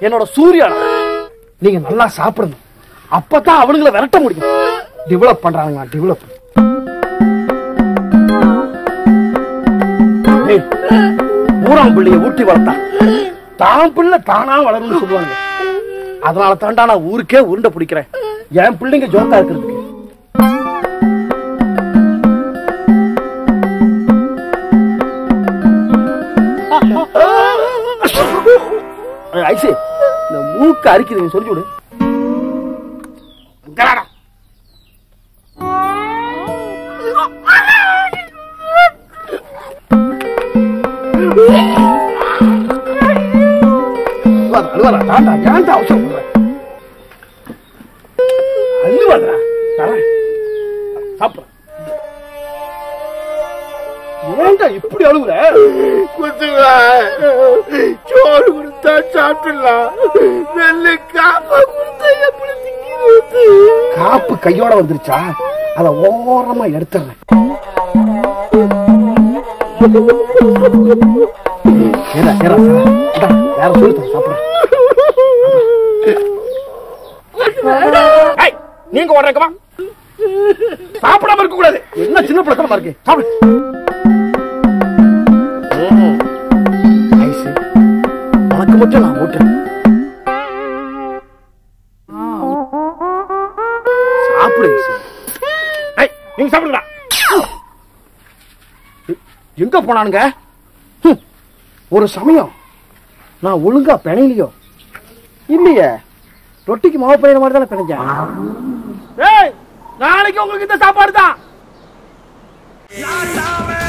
என்னோட சூரியன் நீங்க நல்லா சாப்பிடணும் அப்பதான் அவனுங்களை விரட்ட முடியும் டெவலப் பண்றாங்க டெவலப் ஊராம் பிள்ளைய ஊட்டி வளர்த்தான் தான் பிள்ளை தானா வளரும்னு சொல்லுவாங்க அதனால தாண்டா நான் ஊருக்கே உருண்டை பிடிக்கிறேன் என் பிள்ளைங்க ஜோக்கா இருக்கிறதுக்கு ஏய், ஐசு இந்த மூக்கு அரிக்குது நீ சொல்லி விடு இங்கடாடா. அழுவாத, அழுவாத, தாண்டா, ஏன்டா அவசரப்படுற? அழுவாதடா, தரேன். சாப்பிடு. ஏன்டா இப்படி அழுகுற குத்துவா சோறு கொடுத்தா சாப்பிடலாம் நல்ல காப்பா கொடுத்தா எப்படி திங்கிறது காப்பு கையோட வந்துருச்சா அத ஓரமா எடுத்துறேன் ஏறா, ஏறா, ஏறா. இந்தா, வேற சொல்லி தரேன், சாப்பிடு. ஏய், நீங்க ஓடுறக்கமா சாப்பிடாம இருக்க கூடாது என்ன சின்ன பழக்கமா இருக்கு சாப்பிடு ம். ஐசு, உனக்கு மட்டும் நான் ஊட்டுறேன் சாப்பிடு ஐசு. ஏய், நீங்க சாப்பிடுடா எ- எங்க போனானுங்க ஹம், ஒரு சமயம் நான் ஒழுங்கா பிணையிலையோ இல்லையே ரொட்டிக்கு மாவு பையன மாதிரி தானே பிணைஞ்சேன் ஏய் நாளைக்கு உங்களுக்கு இந்த சாப்பாடு தான்